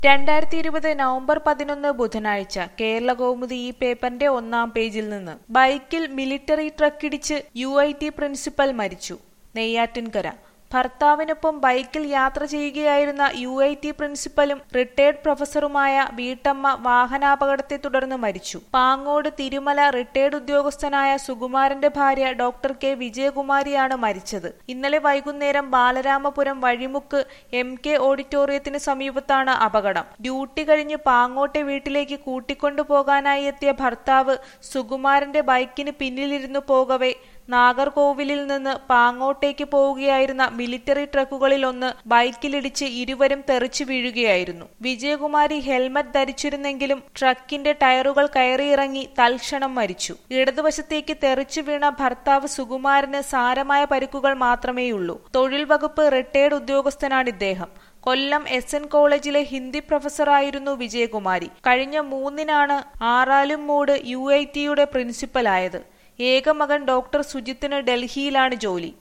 രണ്ടായിരത്തി ഇരുപത് നവംബർ പതിനൊന്ന് ബുധനാഴ്ച കേരള കൗമുദി ഈ പേപ്പറിന്റെ ഒന്നാം പേജിൽ നിന്ന് ബൈക്കിൽ മിലിറ്ററി ട്രക്കിടിച്ച് യു ഐ ടി പ്രിൻസിപ്പൽ മരിച്ചു നെയ്യാറ്റിൻകര ഭർത്താവിനൊപ്പം ബൈക്കിൽ യാത്ര ചെയ്യുകയായിരുന്ന യു ഐ ടി പ്രിൻസിപ്പലും റിട്ടയർഡ് പ്രൊഫസറുമായ വീട്ടമ്മ വാഹനാപകടത്തെ തുടർന്ന് മരിച്ചു പാങ്ങോട് തിരുമല റിട്ടയർഡ് ഉദ്യോഗസ്ഥനായ സുകുമാരന്റെ ഭാര്യ ഡോക്ടർ കെ വിജയകുമാരിയാണ് മരിച്ചത് ഇന്നലെ വൈകുന്നേരം ബാലരാമപുരം വഴിമുക്ക് എം കെ ഓഡിറ്റോറിയത്തിന് സമീപത്താണ് അപകടം ഡ്യൂട്ടി കഴിഞ്ഞ് പാങ്ങോട്ടെ വീട്ടിലേക്ക് കൂട്ടിക്കൊണ്ടു പോകാനായി എത്തിയ ഭർത്താവ് സുകുമാരന്റെ ബൈക്കിന് പിന്നിലിരുന്നു പോകവെ നാഗർകോവിലിൽ നിന്ന് പാങ്ങോട്ടേക്ക് പോവുകയായിരുന്ന മിലിറ്ററി ട്രക്കുകളിൽ ഒന്ന് ബൈക്കിലിടിച്ച് ഇരുവരും തെറിച്ചു വീഴുകയായിരുന്നു വിജയകുമാരി ഹെൽമറ്റ് ധരിച്ചിരുന്നെങ്കിലും ട്രക്കിന്റെ ടയറുകൾ കയറിയിറങ്ങി തൽക്ഷണം മരിച്ചു ഇടതുവശത്തേക്ക് തെറിച്ചു വീണ ഭർത്താവ് സുകുമാരന് സാരമായ പരിക്കുകൾ മാത്രമേയുള്ളൂ തൊഴിൽ വകുപ്പ് റിട്ടയർഡ് ഉദ്യോഗസ്ഥനാണ് ഇദ്ദേഹം കൊല്ലം എസ് എൻ കോളേജിലെ ഹിന്ദി പ്രൊഫസറായിരുന്നു വിജയകുമാരി കഴിഞ്ഞ മൂന്നിനാണ് ആറാലും മൂട് യു ഐ ടിയുടെ പ്രിൻസിപ്പലായത് ഏക മകൻ ഡോക്ടർ സുജിത്തിന് ഡൽഹിയിലാണ് ജോലി